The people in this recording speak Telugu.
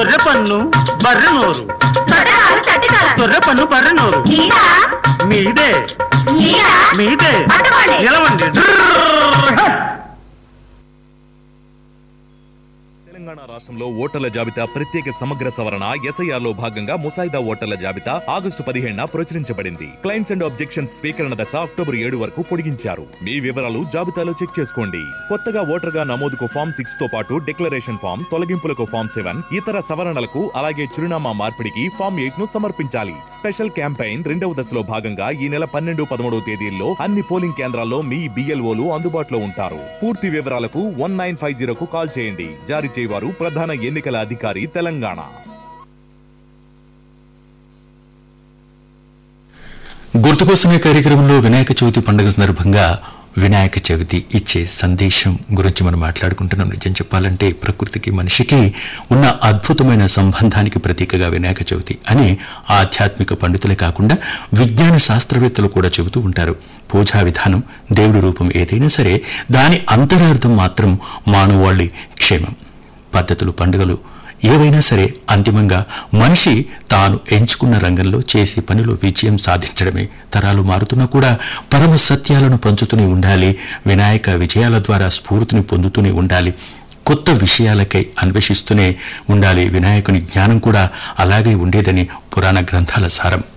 గొర్రె పన్ను బర్రె నోరు తొడగాలు తట్టుకాల గొర్రె పన్ను బర్రె నోరు ఈడ మీదే ఈడ మీదే అటవాడే. నిలవండి తెలంగాణ రాష్ట్రంలో ఓటర్ల జాబితా ప్రత్యేక సమగ్ర సవరణ ఎస్ఐఆర్ లో భాగంగా ముసాయిదా ఓటర్ల జాబితా ఆగస్టు పదిహేడున ప్రచురించబడింది క్లైమ్స్ అండ్ ఆబ్జెక్షన్స్ స్వీకరణ దశ అక్టోబర్ ఏడు వరకు పొడిగించారు మీ వివరాలు జాబితాలో చెక్ చేసుకోండి కొత్తగా ఓటర్ గా నమోదుకు ఫామ్ సిక్స్ తో పాటు డిక్లరేషన్ ఫామ్ తొలగింపులకు ఫామ్ సెవెన్ ఇతర సవరణలకు అలాగే చిరునామా మార్పిడికి ఫామ్ ఎయిట్ ను సమర్పించాలి స్పెషల్ క్యాంపెయిన్ రెండవ దశలో భాగంగా ఈ నెల పన్నెండు పదమూడవ తేదీల్లో అన్ని పోలింగ్ కేంద్రాల్లో మీ బిఎల్ఓలు అందుబాటులో ఉంటారు పూర్తి వివరాలకు వన్ నైన్ ఫైవ్ జీరోకు కాల్ చేయండి జారీ చేయవారు ప్రధాన ఎన్నికల అధికారి తెలంగాణ గుర్తుకోసమే కార్యక్రమంలో వినాయక చవితి పండుగ సందర్భంగా వినాయక చవితి ఇచ్చే సందేశం గురించి మనం మాట్లాడుకుంటున్నాం నిజం చెప్పాలంటే ప్రకృతికి మనిషికి ఉన్న అద్భుతమైన సంబంధానికి ప్రతీకగా వినాయక చవితి అని ఆధ్యాత్మిక పండితులే కాకుండా విజ్ఞాన శాస్త్రవేత్తలు కూడా చెబుతూ ఉంటారు పూజా విధానం దేవుడి రూపం ఏదైనా సరే దాని అంతరార్థం మాత్రం మానవాళి క్షేమం పద్ధతులు పండుగలు ఏవైనా సరే అంతిమంగా మనిషి తాను ఎంచుకున్న రంగంలో చేసే పనిలో విజయం సాధించడమే తరాలు మారుతున్నా కూడా పరమ సత్యాలను పంచుతూనే ఉండాలి వినాయక విజయాల ద్వారా స్ఫూర్తిని పొందుతూనే ఉండాలి కొత్త విషయాలకై అన్వేషిస్తూనే ఉండాలి వినాయకుని జ్ఞానం కూడా అలాగే ఉండేదని పురాణ గ్రంథాల సారం